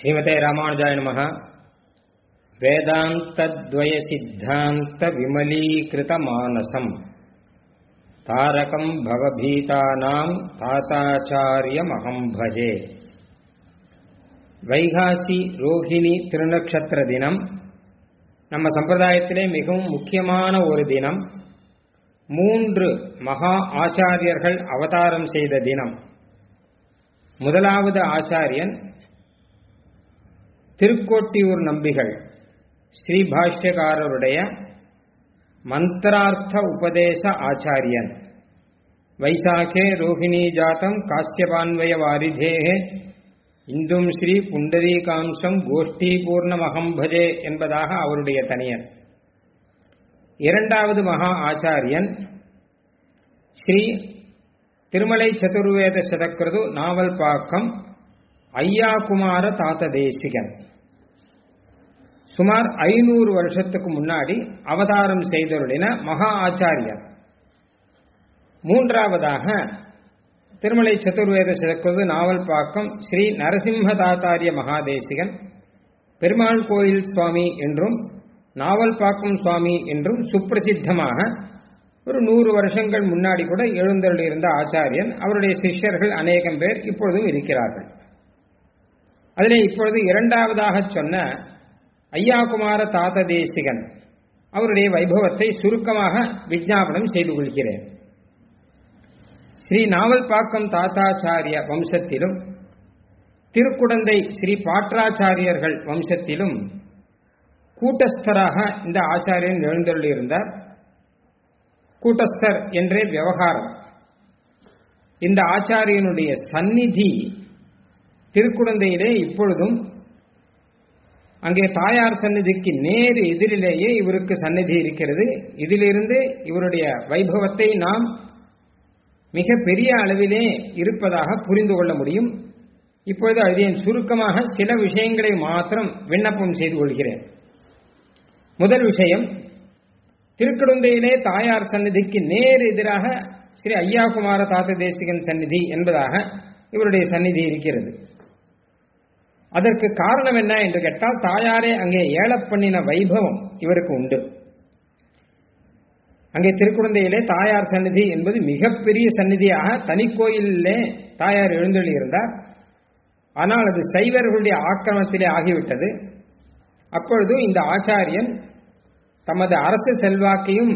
ஸ்ரீமதே ராமானுஜாய நம வேதாந்தத்வய சித்தாந்த விமலீகிருத மானசம் தாரகம் பவபீதானாம் தாத்தாச்சாரியமகம் பஜே வைகாசி ரோஹிணி திருநக்ஷத்திர தினம் நம்ம சம்பிரதாயத்திலே மிகவும் முக்கியமான ஒரு தினம் மூன்று மகா ஆச்சாரியர்கள் அவதாரம் செய்த தினம் முதலாவது ஆச்சாரியன் திருக்கோட்டியூர் நம்பிகள் ஸ்ரீபாஷ்யக்காரருடைய மந்திரார்த்த உபதேச ஆச்சாரியன் வைசாகே ரோஹிணி ஜாத்தம் காசியபான்வய வாரிதேகே இந்தும் ஸ்ரீ புண்டரீகாம்சம் கோஷ்டீபூர்ணமகம் பஜே என்பதாக அவருடைய தனியன் இரண்டாவது மகா ஆச்சாரியன் ஸ்ரீ திருமலை சதுர்வேத சதக்கிருது நாவல் பாக்கம் ஐயாகுமார தாத்த தேசிகன் சுமார் ஐநூறு வருஷத்துக்கு முன்னாடி அவதாரம் செய்தருளின மகா ஆச்சாரியன் மூன்றாவதாக திருமலை சதுர்வேத சதக்கிருது நாவல் பாக்கம் ஸ்ரீ நரசிம்ம தாத்தாரிய மகாதேசிகன் பெருமாள் கோயில் சுவாமி என்றும் நாவல் பாக்கம் சுவாமி என்றும் சுப்பிரசித்தமாக ஒரு நூறு வருஷங்கள் முன்னாடி கூட எழுந்தருள் இருந்த ஆச்சாரியன் அவருடைய சிஷ்யர்கள் அநேகம் பேர் இப்பொழுதும் இருக்கிறார்கள் அதிலே இப்பொழுது இரண்டாவதாக சொன்ன ஐயாகுமார தாத்த தேசிகன் அவருடைய வைபவத்தை சுருக்கமாக விஜாபனம் செய்து கொள்கிறேன் ஸ்ரீ நாவல் பாக்கம் தாத்தாச்சாரிய வம்சத்திலும் திருக்குடந்தை ஸ்ரீ பாட்ராச்சாரியர்கள் வம்சத்திலும் கூட்டஸ்தராக இந்த ஆச்சாரியன் எழுந்தருளியிருந்தார் கூட்டஸ்தர் என்றே விவகாரம் இந்த ஆச்சாரியனுடைய சந்நிதி திருக்குழந்தையிலே இப்பொழுதும் அங்கே தாயார் சந்நிதிக்கு நேர் எதிரிலேயே இவருக்கு சந்நிதி இருக்கிறது இதிலிருந்து இவருடைய வைபவத்தை நாம் மிக பெரிய அளவிலே இருப்பதாக புரிந்து கொள்ள முடியும் இப்பொழுது அதில் சுருக்கமாக சில விஷயங்களை மாத்திரம் விண்ணப்பம் செய்து கொள்கிறேன் முதல் விஷயம் திருக்கடுந்தையிலே தாயார் சந்நிதிக்கு நேர் எதிராக ஸ்ரீ ஐயாகுமார தாத்த தேசிகன் சந்நிதி என்பதாக இவருடைய சந்நிதி இருக்கிறது அதற்கு காரணம் என்ன என்று கேட்டால் தாயாரே அங்கே ஏழப்பண்ணின வைபவம் இவருக்கு உண்டு அங்கே திருக்குழந்தையிலே தாயார் சந்நிதி என்பது மிகப்பெரிய சந்நிதியாக தனி கோயிலே தாயார் எழுந்தொழி இருந்தார் ஆனால் அது சைவர்களுடைய ஆக்கிரமத்திலே ஆகிவிட்டது அப்பொழுது இந்த ஆச்சாரியன் தமது அரசு செல்வாக்கையும்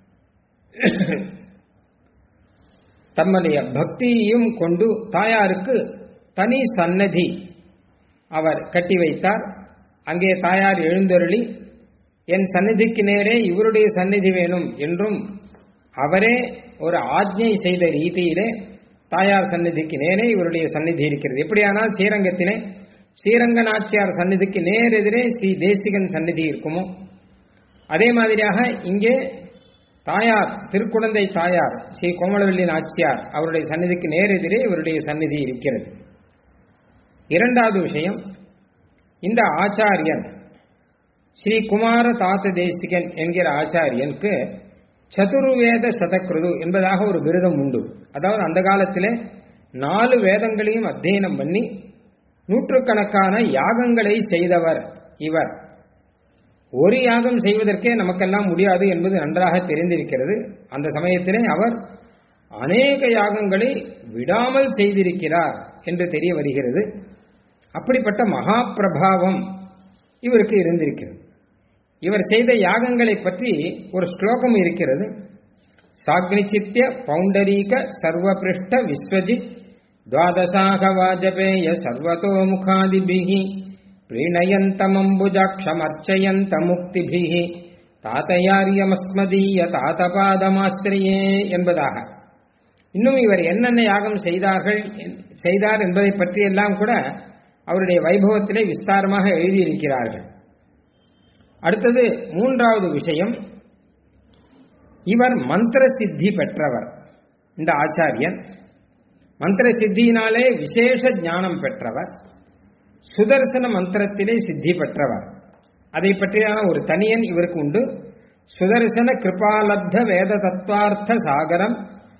தம்முடைய பக்தியையும் கொண்டு தாயாருக்கு தனி சன்னதி அவர் கட்டி வைத்தார் அங்கே தாயார் எழுந்தருளி என் சந்நிதிக்கு நேரே இவருடைய சந்நிதி வேணும் என்றும் அவரே ஒரு ஆஜ்ஞை செய்த ரீதியிலே தாயார் சந்நிதிக்கு நேரே இவருடைய சந்நிதி இருக்கிறது எப்படியானால் ஸ்ரீரங்கத்திலே ஸ்ரீரங்க நாச்சியார் சந்நிதிக்கு நேர் எதிரே ஸ்ரீ தேசிகன் சந்நிதி இருக்குமோ அதே மாதிரியாக இங்கே தாயார் திருக்குழந்தை தாயார் ஸ்ரீ கோமலவல்லி நாச்சியார் அவருடைய சந்நிதிக்கு நேர் எதிரே இவருடைய சந்நிதி இருக்கிறது இரண்டாவது விஷயம் இந்த ஆச்சாரியன் ஸ்ரீ குமார தாத்த தேசிகன் என்கிற ஆச்சாரியனுக்கு சதுர்வேத சதக்கிருது என்பதாக ஒரு விருதம் உண்டு அதாவது அந்த காலத்திலே நாலு வேதங்களையும் அத்தியனம் பண்ணி நூற்றுக்கணக்கான யாகங்களை செய்தவர் இவர் ஒரு யாகம் செய்வதற்கே நமக்கெல்லாம் முடியாது என்பது நன்றாக தெரிந்திருக்கிறது அந்த சமயத்திலே அவர் அநேக யாகங்களை விடாமல் செய்திருக்கிறார் என்று தெரிய வருகிறது அப்படிப்பட்ட மகா பிரபாவம் இவருக்கு இருந்திருக்கிறது இவர் செய்த யாகங்களை பற்றி ஒரு ஸ்லோகம் இருக்கிறது சாக்னிச்சித்ய பௌண்டரீக சர்வபிருஷ்ட விஸ்வஜித் துவாதசாக வாஜபேய சர்வதோ முகாதிபிகி प्रीणयन्तमम्बुजाक्षमर्चयन्त मुक्तिभिः தாத்தையாரியமஸ்மதீய தாத்தபாதமாசிரியே என்பதாக இன்னும் இவர் என்னென்ன யாகம் செய்தார்கள் செய்தார் என்பதை பற்றியெல்லாம் கூட அவருடைய வைபவத்திலே விஸ்தாரமாக எழுதியிருக்கிறார்கள் அடுத்தது மூன்றாவது விஷயம் இவர் மந்திர சித்தி பெற்றவர் இந்த ஆச்சாரியன் மந்திர சித்தியினாலே விசேஷ ஞானம் பெற்றவர் சுதர்சன மந்திரத்திலே சித்தி பெற்றவர் அதை பற்றியான ஒரு தனியன் இவருக்கு உண்டு சுதர்சன கிருபாலப்த வேத தத்வார்த்த சாகரம்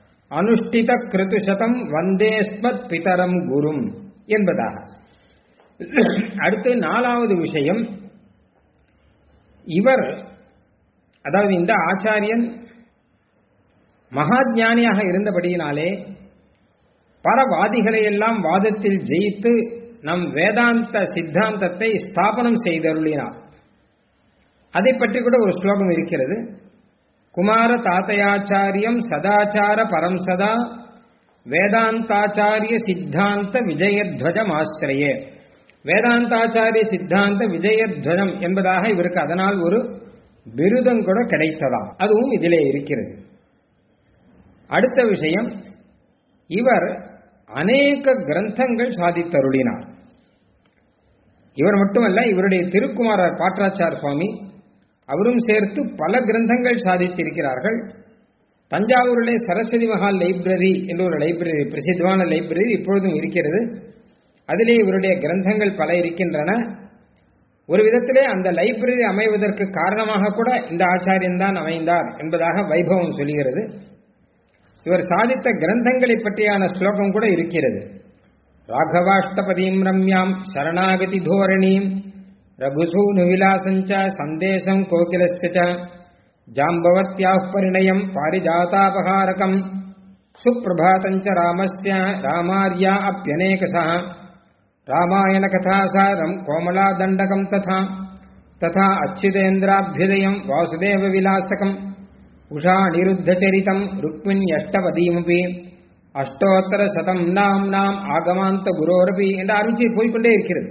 அனுஷ்டித கிருதுசதம் வந்தேஸ்மத் பிதரம் குரும் என்பதாக அடுத்து நாலாவது விஷயம் இவர் அதாவது இந்த ஆச்சாரியன் மகாஜானியாக இருந்தபடியினாலே பரவாதிகளை எல்லாம் வாதத்தில் ஜெயித்து நம் வேதாந்த சித்தாந்தத்தை ஸ்தாபனம் செய்தருளினார் அதை பற்றி கூட ஒரு ஸ்லோகம் இருக்கிறது குமார தாத்தையாச்சாரியம் சதாச்சார பரம் சதா வேதாந்தாச்சாரிய சித்தாந்த விஜயத்வஜம் ஆசிரியே வேதாந்தாச்சாரிய சித்தாந்த விஜயத்வஜம் என்பதாக இவருக்கு அதனால் ஒரு விருதம் கூட கிடைத்ததாம் அதுவும் இதிலே இருக்கிறது அடுத்த விஷயம் இவர் அநேக கிரந்தங்கள் சாதித்தருளினார் இவர் மட்டுமல்ல இவருடைய திருக்குமாரர் பாட்ராச்சார் சுவாமி அவரும் சேர்த்து பல கிரந்தங்கள் சாதித்திருக்கிறார்கள் தஞ்சாவூரிலே சரஸ்வதி மகால் லைப்ரரி என்ற ஒரு லைப்ரரி பிரசித்தமான லைப்ரரி இப்பொழுதும் இருக்கிறது அதிலே இவருடைய கிரந்தங்கள் பல இருக்கின்றன ஒரு விதத்திலே அந்த லைப்ரரி அமைவதற்கு காரணமாக கூட இந்த ஆச்சாரியன் தான் அமைந்தார் என்பதாக வைபவம் சொல்கிறது இவர் சாதித்த கிரந்தங்களை பற்றியான ஸ்லோகம் கூட இருக்கிறது ராகவாஷ்டபதீம் ரம்யாம் சரணாகதி தோரணீம் ரகுசூனு விலாசஞ்ச சந்தேசம் கோகிலஸ்ய ஜாம்பவத்யாः परिणयम् पारिजातापहारकम् सुप्रभातम् च रामस्य रामार्या अप्यनेकशः रामायणकथासारम् कोमलादण्डकम् तथा तथा अच्छितेन्द्राभ्युदयम् वासुदेवविलासकम् उषानिरुद्धचरितम् रुक्मिण्यष्टपदीमपि அஷ்டோத்தர நாம் நாம் ஆகமாந்த குரோரபி என்ற ஆரம்பிச்சு போய்கொண்டே இருக்கிறது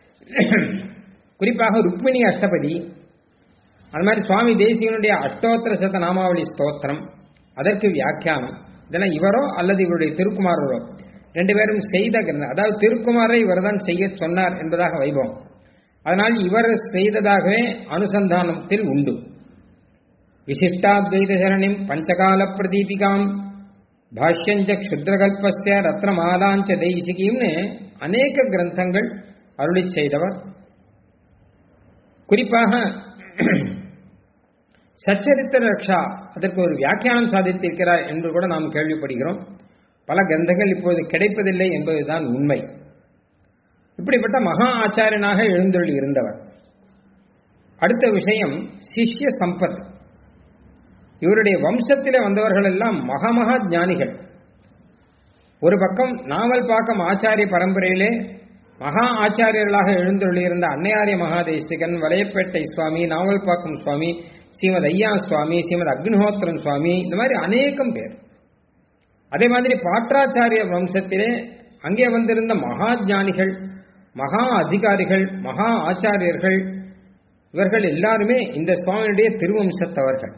குறிப்பாக ருக்மிணி அஷ்டபதி அது மாதிரி சுவாமி தேசிகனுடைய அஷ்டோத்திர சத நாமாவளி ஸ்தோத்திரம் அதற்கு வியாக்கியானம் இதெல்லாம் இவரோ அல்லது இவருடைய திருக்குமாரரோ ரெண்டு பேரும் செய்த கிரந்தம் அதாவது திருக்குமாரை இவர் தான் செய்ய சொன்னார் என்பதாக வைபவம் அதனால் இவர் செய்ததாகவே அனுசந்தானத்தில் உண்டு விசிஷ்டாத்வைத சரணிம் பஞ்சகால பிரதீபிகாம் பாஷ்யஞ்ச க்ஷுத்ரகல்பஸ்ய ரத்னமாலாஞ்ச தெய்சிகிம்னு அநேக கிரந்தங்கள் அருளி செய்தவர் குறிப்பாக சச்சரித்திர ரக்ஷா அதற்கு ஒரு வியாக்கியானம் சாதித்திருக்கிறார் என்று கூட நாம் கேள்விப்படுகிறோம் பல கிரந்தங்கள் இப்போது கிடைப்பதில்லை என்பதுதான் உண்மை இப்படிப்பட்ட மகா ஆச்சாரியனாக எழுந்தொழி இருந்தவர் அடுத்த விஷயம் சிஷ்ய சம்பத் இவருடைய வம்சத்திலே வந்தவர்கள் எல்லாம் மகமகா ஞானிகள் ஒரு பக்கம் நாவல் பாக்கம் ஆச்சாரிய பரம்பரையிலே மகா ஆச்சாரியர்களாக எழுந்தருளியிருந்த அன்னையாரிய மகாதேசிகன் வலையப்பேட்டை சுவாமி நாவல் பாக்கம் சுவாமி ஸ்ரீமத் ஐயா சுவாமி ஸ்ரீமத் அக்னிஹோத்திரன் சுவாமி இந்த மாதிரி அநேகம் பேர் அதே மாதிரி பாட்ராச்சாரிய வம்சத்திலே அங்கே வந்திருந்த மகா ஞானிகள் மகா அதிகாரிகள் மகா ஆச்சாரியர்கள் இவர்கள் எல்லாருமே இந்த சுவாமியுடைய திருவம்சத்தவர்கள்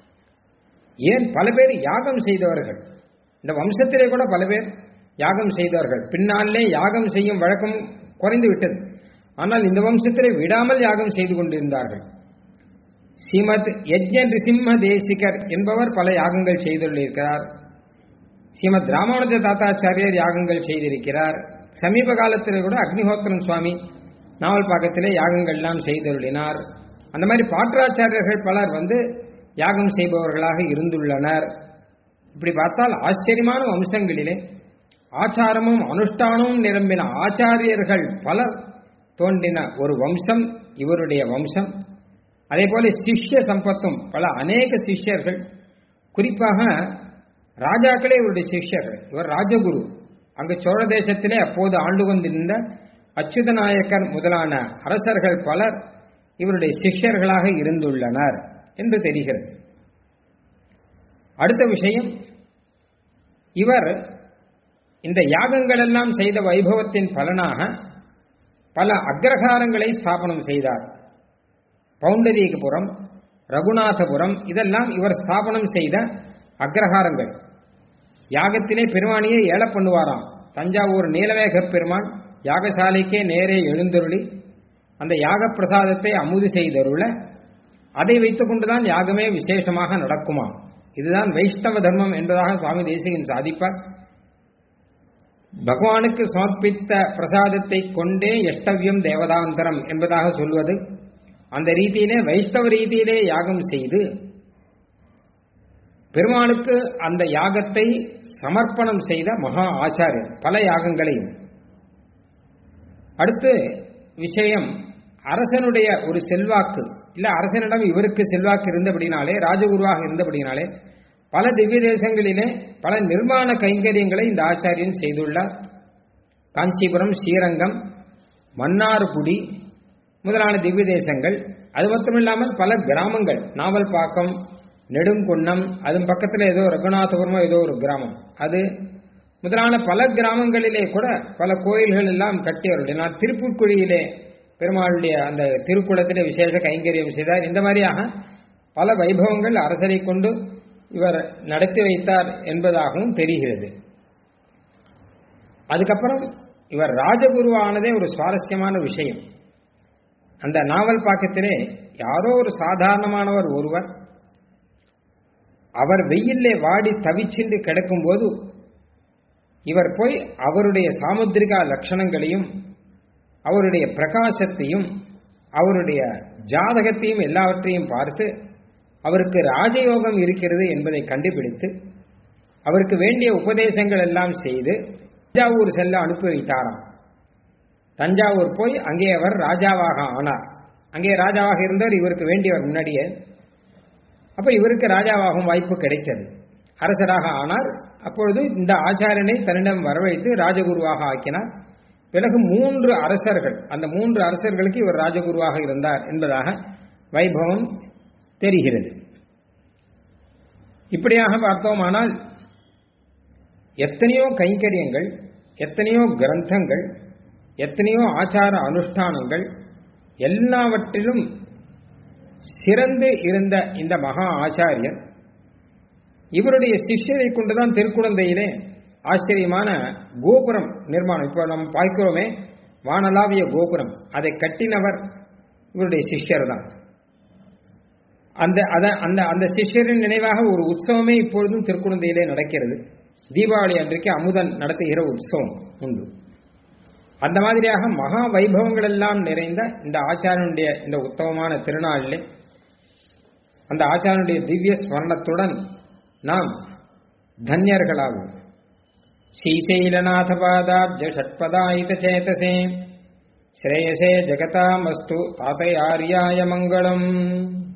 ஏன் பல பேர் யாகம் செய்தவர்கள் இந்த வம்சத்திலே கூட பல பேர் யாகம் செய்தவர்கள் பின்னாலே யாகம் செய்யும் வழக்கம் குறைந்து விட்டது ஆனால் இந்த வம்சத்திலே விடாமல் யாகம் செய்து கொண்டிருந்தார்கள் ஸ்ரீமத் யஜ்ய நிசிம்ம தேசிகர் என்பவர் பல யாகங்கள் செய்துள்ளிருக்கிறார் ஸ்ரீமத் ராமானுஜ தாத்தாச்சாரியர் யாகங்கள் செய்திருக்கிறார் சமீப காலத்தில் கூட அக்னிஹோத்திரன் சுவாமி நாவல் பாக்கத்திலே யாகங்கள்லாம் செய்துள்ளினார் அந்த மாதிரி பாற்றாச்சாரியர்கள் பலர் வந்து யாகம் செய்பவர்களாக இருந்துள்ளனர் இப்படி பார்த்தால் ஆச்சரியமான வம்சங்களிலே ஆச்சாரமும் அனுஷ்டானமும் நிரம்பின ஆச்சாரியர்கள் பலர் தோன்றின ஒரு வம்சம் இவருடைய வம்சம் அதே போல சிஷ்ய சம்பத்தும் பல அநேக சிஷ்யர்கள் குறிப்பாக ராஜாக்களே இவருடைய சிஷ்யர்கள் இவர் ராஜகுரு அங்கு சோழ தேசத்திலே அப்போது ஆண்டு கொண்டிருந்த அச்சுதநாயக்கர் முதலான அரசர்கள் பலர் இவருடைய சிஷ்யர்களாக இருந்துள்ளனர் என்று தெரிகிறது அடுத்த விஷயம் இவர் இந்த யாகங்கள் எல்லாம் செய்த வைபவத்தின் பலனாக பல அக்ரஹாரங்களை ஸ்தாபனம் செய்தார் பவுண்டரீகபுரம் ரகுநாதபுரம் இதெல்லாம் இவர் ஸ்தாபனம் செய்த அக்ரஹாரங்கள் யாகத்திலே பெருமானியை ஏல பண்ணுவாராம் தஞ்சாவூர் நீலவேக பெருமான் யாகசாலைக்கே நேரே எழுந்தருளி அந்த யாக பிரசாதத்தை அமுது செய்தருள அதை வைத்துக் கொண்டுதான் யாகமே விசேஷமாக நடக்குமா இதுதான் வைஷ்ணவ தர்மம் என்பதாக சுவாமி தேசிகன் சாதிப்பார் பகவானுக்கு சமர்ப்பித்த பிரசாதத்தை கொண்டே எஷ்டவியம் தேவதாந்தரம் என்பதாக சொல்வது அந்த ரீதியிலே வைஷ்ணவ ரீதியிலே யாகம் செய்து பெருமாளுக்கு அந்த யாகத்தை சமர்ப்பணம் செய்த மகா ஆச்சாரியர் பல யாகங்களையும் அடுத்து விஷயம் அரசனுடைய ஒரு செல்வாக்கு இல்ல அரசனிடம் இவருக்கு செல்வாக்கு இருந்தபடினாலே ராஜகுருவாக இருந்தபடினாலே பல திவ்ய தேசங்களிலே பல நிர்மாண கைங்கரியங்களை இந்த ஆச்சாரியன் செய்துள்ளார் காஞ்சிபுரம் ஸ்ரீரங்கம் மன்னார்குடி முதலான திவ்ய தேசங்கள் அது மட்டுமில்லாமல் பல கிராமங்கள் நாவல்பாக்கம் நெடுங்குன்னம் அதன் பக்கத்தில் ஏதோ ரகுநாதபுரமோ ஏதோ ஒரு கிராமம் அது முதலான பல கிராமங்களிலே கூட பல கோயில்கள் எல்லாம் கட்டி அருளினார் திருப்புட்குழியிலே பெருமாளுடைய அந்த திருக்குளத்திலே விசேஷ கைங்கரியம் செய்தார் இந்த மாதிரியாக பல வைபவங்கள் அரசரை கொண்டு இவர் நடத்தி வைத்தார் என்பதாகவும் தெரிகிறது அதுக்கப்புறம் இவர் ராஜகுருவானதே ஒரு சுவாரஸ்யமான விஷயம் அந்த நாவல் பாக்கத்திலே யாரோ ஒரு சாதாரணமானவர் ஒருவர் அவர் வெயிலே வாடி தவிச்சின்று கிடக்கும்போது இவர் போய் அவருடைய சாமுத்திரிகா லட்சணங்களையும் அவருடைய பிரகாசத்தையும் அவருடைய ஜாதகத்தையும் எல்லாவற்றையும் பார்த்து அவருக்கு ராஜயோகம் இருக்கிறது என்பதை கண்டுபிடித்து அவருக்கு வேண்டிய உபதேசங்கள் எல்லாம் செய்து தஞ்சாவூர் செல்ல அனுப்பி வைத்தாராம் தஞ்சாவூர் போய் அங்கே அவர் ராஜாவாக ஆனார் அங்கே ராஜாவாக இருந்தவர் இவருக்கு வேண்டியவர் முன்னாடியே அப்ப இவருக்கு ராஜாவாகும் வாய்ப்பு கிடைத்தது அரசராக ஆனார் அப்பொழுது இந்த ஆச்சாரியனை தன்னிடம் வரவழைத்து ராஜகுருவாக ஆக்கினார் பிறகு மூன்று அரசர்கள் அந்த மூன்று அரசர்களுக்கு இவர் ராஜகுருவாக இருந்தார் என்பதாக வைபவம் தெரிகிறது இப்படியாக பார்த்தோமானால் எத்தனையோ கைங்கரியங்கள் எத்தனையோ கிரந்தங்கள் எத்தனையோ ஆச்சார அனுஷ்டானங்கள் எல்லாவற்றிலும் சிறந்து இருந்த இந்த மகா ஆச்சாரியர் இவருடைய சிஷ்யரை கொண்டுதான் திருக்குழந்தையிலே ஆச்சரியமான கோபுரம் நிர்மாணம் இப்போ நம்ம பார்க்கிறோமே வானலாவிய கோபுரம் அதை கட்டினவர் இவருடைய சிஷ்யர் தான் அந்த அந்த அந்த சிஷ்யரின் நினைவாக ஒரு உற்சவமே இப்பொழுதும் திருக்குழந்தையிலே நடக்கிறது தீபாவளி அன்றைக்கு அமுதன் நடத்துகிற உற்சவம் உண்டு அந்த மாதிரியாக மகா வைபவங்கள் எல்லாம் நிறைந்த இந்த ஆச்சாரனுடைய இந்த உத்தமமான திருநாளிலே அந்த ஆச்சாரனுடைய திவ்ய ஸ்மரணத்துடன் நாம் தன்யர்களாகும் ஸ்ரீசைலநாதபாதாப்ஜ ஷட்பதாயித சேதசே ஸ்ரேயசே ஜகதாமஸ்து தாத்தையாரியாய மங்களம்